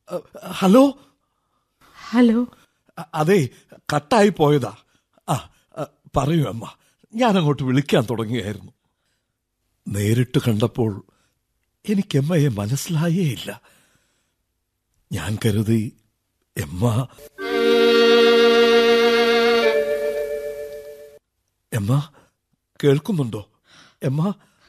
അ, hello hello അ- അതെ കട്ടായി പോയതാ ആ അ, പറയൂ അമ്മ ഞാൻ അങ്ങോട്ട് വിളിക്കാൻ തുടങ്ങിയായിരുന്നു നേരിട്ട് കണ്ടപ്പോൾ എനിക്ക് എമ്മയെ മനസ്സിലായേ ഇല്ല ഞാൻ കരുതി എമ്മ എമ്മ കേൾക്കുന്നുണ്ടോ എമ്മ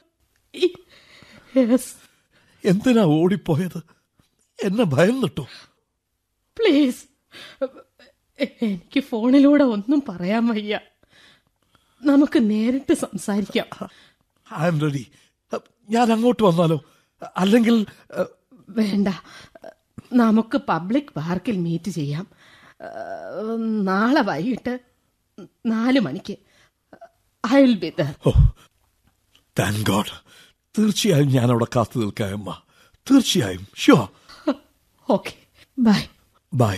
യെസ് എന്തിനാ ഓടിപ്പോയത് എന്നെ ഭയന്നിട്ടോ പ്ലീസ് എനിക്ക് ഫോണിലൂടെ ഒന്നും പറയാൻ വയ്യ നമുക്ക് നേരിട്ട് സംസാരിക്കാം ഐ എം റെഡി ഞാൻ അങ്ങോട്ട് വന്നാലോ അല്ലെങ്കിൽ അ, വേണ്ട നമുക്ക് പബ്ലിക് പാർക്കിൽ മീറ്റ് ചെയ്യാം ഏഹ്, നാളെ വൈകിട്ട് നാല് മണിക്ക് I will be there oh thank God തീർച്ചയായും ഞാൻ അവിടെ കാത്തു നിൽക്കാം അമ്മ തീർച്ചയായും ഷുവർ ഓക്കെ ബൈ ബൈ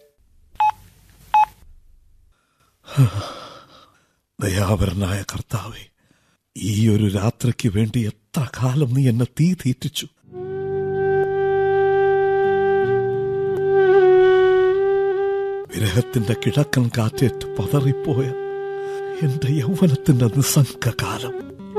ദയാവരനായ കർത്താവെ ഈ ഒരു രാത്രിക്ക് വേണ്ടി എത്ര കാലം നീ എന്നെ തീ തീറ്റിച്ചു വിരഹത്തിന്റെ കിഴക്കൻ കാറ്റേറ്റ് പതറിപ്പോയ എന്റെ യൗവനത്തിന്റെ നിസ്സംഗകാലം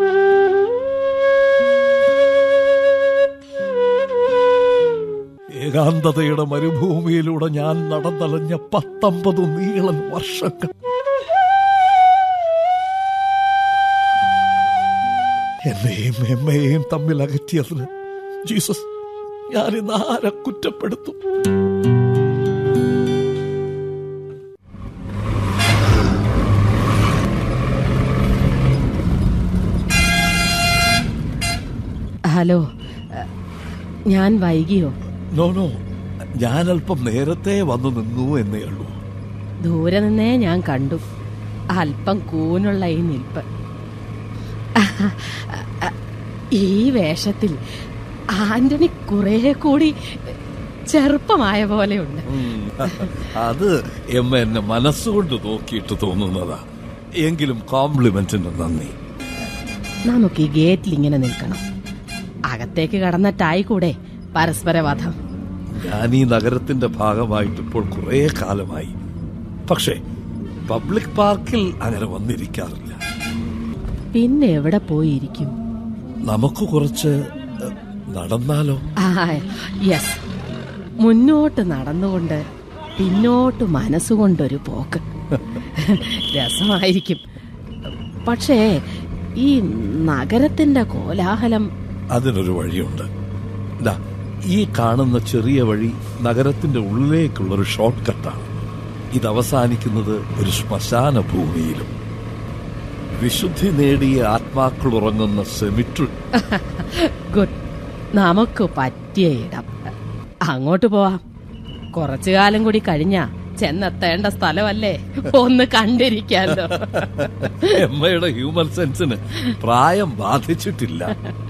ഏകാന്തതയുടെ മരുഭൂമിയിലൂടെ ഞാൻ നടന്നലഞ്ഞ പത്തൊമ്പത് നീളൻ വർഷങ്ങൾ എന്നെയും എമ്മയെയും തമ്മിൽ അകറ്റിയതിന് ജീസസ് ഞാൻ ഇന്ന് ആരെ കുറ്റപ്പെടുത്തും ഹലോ ഏഹ്, ഞാൻ വൈകിയോ നോ നോ ഞാൻ അല്പം നേരത്തെ വന്നു നിന്നു എന്നേ ഉള്ളൂ ദൂരെ നിന്നേ ഞാൻ കണ്ടു അല്പം കൂനുള്ള ഈ നിൽപ്പ് ഈ വേഷത്തിൽ ആന്റണി കുറെ കൂടി ചെറുപ്പമായ പോലെയുണ്ട് ഉം. അത് എമ്മ എന്നെ മനസ്സുകൊണ്ട് നോക്കിയിട്ട് തോന്നുന്നതാ എങ്കിലും കോംപ്ലിമെന്റിന് നന്ദി നമുക്ക് ഈ ഗേറ്റിൽ ഇങ്ങനെ നിൽക്കണം അകത്തേക്ക് കടന്നിട്ടായി കൂടെ പരസ്പര വധം ഞാൻ ഈ നഗരത്തിന്റെ ഭാഗമായിട്ട് ഇപ്പോൾ കുറെ കാലമായി പക്ഷേ പബ്ലിക് പാർക്കിൽ അങ്ങനെ വന്നിരിക്കാറില്ല പിന്നെ എവിടെ പോയിരിക്കും നമുക്ക് കുറച്ച് എ, നടന്നാലോ ആ യെസ് മുന്നോട്ട് നടന്നുകൊണ്ട് പിന്നോട്ട് മനസ്സുകൊണ്ടൊരു പോക്ക് രസമായിരിക്കും പക്ഷേ ഈ നഗരത്തിന്റെ കോലാഹലം അതിനൊരു വഴിയുണ്ട് ദാ ഈ കാണുന്ന ചെറിയ വഴി നഗരത്തിന്റെ ഉള്ളിലേക്കുള്ള ഒരു ഷോർട്ട് കട്ടാണ് ഇത് അവസാനിക്കുന്നത് ഒരു ശ്മശാന ഭൂമിയിലും വിശുദ്ധി നേടിയ ആത്മാക്കൾ ഉറങ്ങുന്ന സെമിട്രി ഗുഡ് നമുക്ക് പറ്റിയ ഇടം അങ്ങോട്ട് പോവാം കുറച്ചു കാലം കൂടി കഴിഞ്ഞാ ചെന്നെത്തേണ്ട സ്ഥലമല്ലേ ഒന്ന് കണ്ടിരിക്കാലോ എമ്മയുടെ ഹ്യൂമൻ സെൻസിന് പ്രായം ബാധിച്ചിട്ടില്ല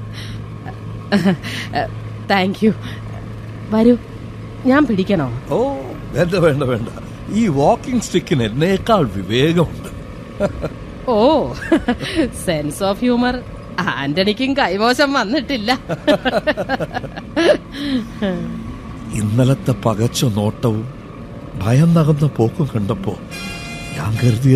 താങ്ക് യു വരൂ ഞാൻ പിടിക്കണോ ഓ വേണ്ട വേണ്ട വേണ്ട ഈ വാക്കിംഗ് സ്റ്റിക്കിന് എന്നേക്കാൾ വിവേകമുണ്ട് ഓ സെൻസ് ഓഫ് ഹ്യൂമർ ആന്റണിക്കും കൈമോശം വന്നിട്ടില്ല ഇന്നലത്തെ പകച്ച നോട്ടവും ഭയം നകന്ന പോക്കും കണ്ടപ്പോ ഞാൻ കരുതിയ